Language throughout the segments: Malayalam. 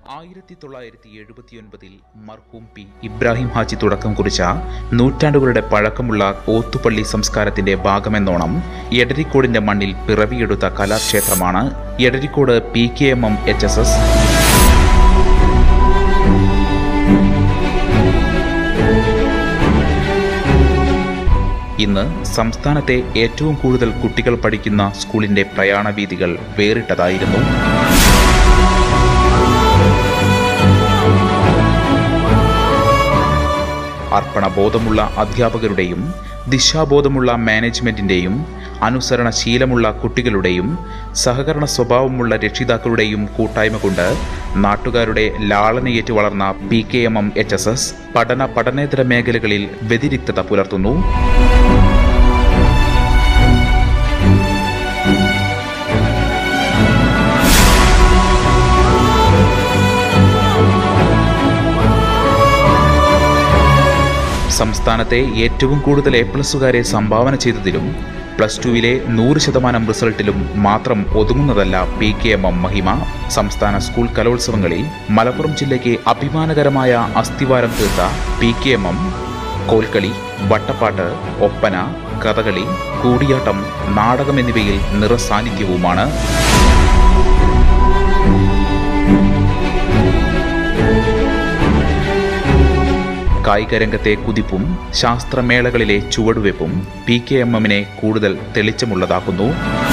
ആയിരത്തി തൊള്ളായിരത്തി എഴുപത്തിയൊൻപതിൽ മർഹൂം പി ഇബ്രാഹിം ഹാജി തുടക്കം കുറിച്ച നൂറ്റാണ്ടുകളുടെ പഴക്കമുള്ള ഓത്തുപള്ളി സംസ്കാരത്തിന്റെ ഭാഗമെന്നോണം എടരിക്കോടിന്റെ മണ്ണിൽ പിറവിയെടുത്ത കലാക്ഷേത്രമാണ് Edarikode P K M M H S S ഇന്ന് സംസ്ഥാനത്തെ ഏറ്റവും കൂടുതൽ കുട്ടികൾ പഠിക്കുന്ന സ്കൂളിന്റെ പ്രയാണ വീതികൾ വേറിട്ടതായിരുന്നു അർപ്പണബോധമുള്ള അധ്യാപകരുടെയും ദിശാബോധമുള്ള മാനേജ്മെന്റിന്റെയും അനുസരണശീലമുള്ള കുട്ടികളുടെയും സഹകരണ സ്വഭാവമുള്ള രക്ഷിതാക്കളുടെയും കൂട്ടായ്മ കൊണ്ട് നാട്ടുകാരുടെ ലാളനയേറ്റ് വളർന്ന P K M M H S S പഠന പഠനേതര മേഖലകളിൽ വ്യതിരിക്തത പുലർത്തുന്നു സംസ്ഥാനത്തെ ഏറ്റവും കൂടുതൽ എ പ്ലസുകാരെ സംഭാവന ചെയ്തതിലും പ്ലസ് ടുവിലെ നൂറ് ശതമാനം റിസൾട്ടിലും മാത്രം ഒതുങ്ങുന്നതല്ല പി കെ എം എം മഹിമ സംസ്ഥാന സ്കൂൾ കലോത്സവങ്ങളിൽ മലപ്പുറം ജില്ലയ്ക്ക് അഭിമാനകരമായ അസ്ഥിവാരം തീർത്ത P K M M Kolkali Vattappattu Oppana Kathakali Koodiyattam നാടകം എന്നിവയിൽ നിറസാന്നിധ്യവുമാണ് കായികരംഗത്തെ കുതിപ്പും ശാസ്ത്രമേളകളിലെ ചുവടുവെപ്പും പി കെ എം എമ്മിനെ കൂടുതൽ തെളിച്ചമുള്ളതാക്കുന്നു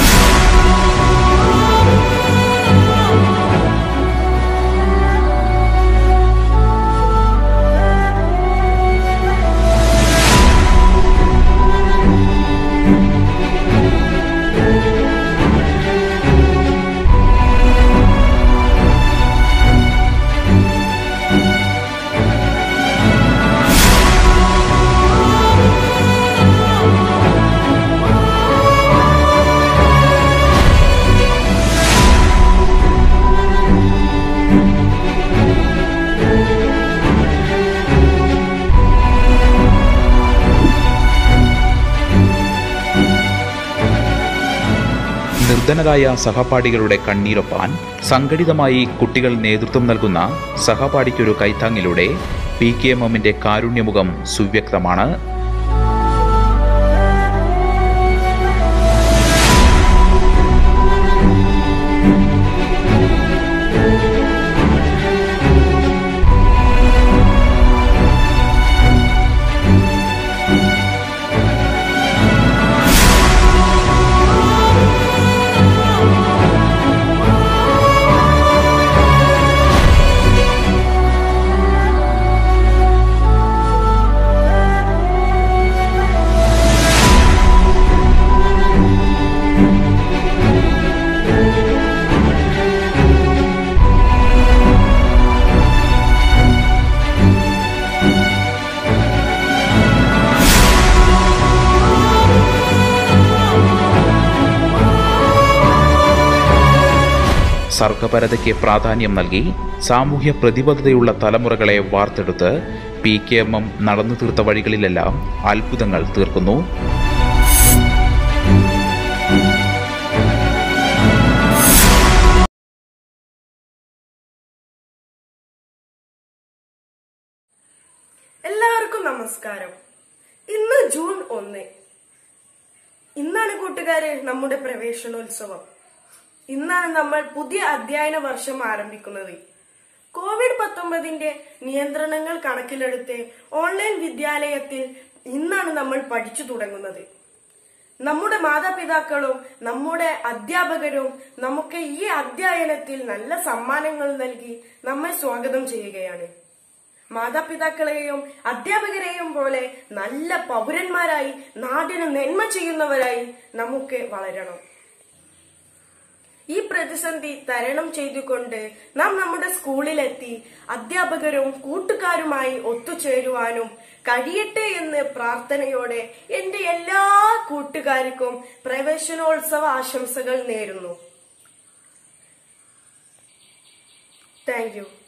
നിർധനരായ സഹപാഠികളുടെ കണ്ണീരൊപ്പാൻ സംഘടിതമായി കുട്ടികൾ നേതൃത്വം നൽകുന്ന സഹപാഠിക്കൊരു കൈത്താങ്ങിലൂടെ പി കെ എം എമ്മിന്റെ കാരുണ്യമുഖം സുവ്യക്തമാണ് സർഗപരതയ്ക്ക് പ്രാധാന്യം നൽകി സാമൂഹ്യ പ്രതിബദ്ധതയുള്ള തലമുറകളെ വാർത്തെടുത്ത് പി കെ എം എം നടന്നു തീർത്ത വഴികളിലെല്ലാം അത്ഭുതങ്ങൾ തീർക്കുന്നു എല്ലാവർക്കും നമസ്കാരം ഇന്ന് ജൂൺ ഒന്ന് ഇന്നാണ് കൂട്ടുകാരെ നമ്മുടെ പ്രവേശനോത്സവം ഇന്നാണ് നമ്മൾ പുതിയ അധ്യയന വർഷം ആരംഭിക്കുന്നത് കോവിഡ് പത്തൊമ്പതിന്റെ നിയന്ത്രണങ്ങൾ കണക്കിലെടുത്ത് ഓൺലൈൻ വിദ്യാലയത്തിൽ ഇന്നാണ് നമ്മൾ പഠിച്ചു തുടങ്ങുന്നത് നമ്മുടെ മാതാപിതാക്കളും നമ്മുടെ അധ്യാപകരും നമുക്ക് ഈ അധ്യയനത്തിൽ നല്ല സമ്മാനങ്ങൾ നൽകി നമ്മെ സ്വാഗതം ചെയ്യുകയാണ് മാതാപിതാക്കളെയും അധ്യാപകരെയും പോലെ നല്ല പൗരന്മാരായി നാടിന് നന്മ ചെയ്യുന്നവരായി നമുക്ക് വളരണം ഈ പ്രതിസന്ധി തരണം ചെയ്തുകൊണ്ട് നാം നമ്മുടെ സ്കൂളിലെത്തി അധ്യാപകരും കൂട്ടുകാരുമായി ഒത്തുചേരുവാനും കഴിയട്ടെ എന്ന് പ്രാർത്ഥനയോടെ എന്റെ എല്ലാ കൂട്ടുകാർക്കും പ്രവേശനോത്സവ ആശംസകൾ നേരുന്നു താങ്ക് യു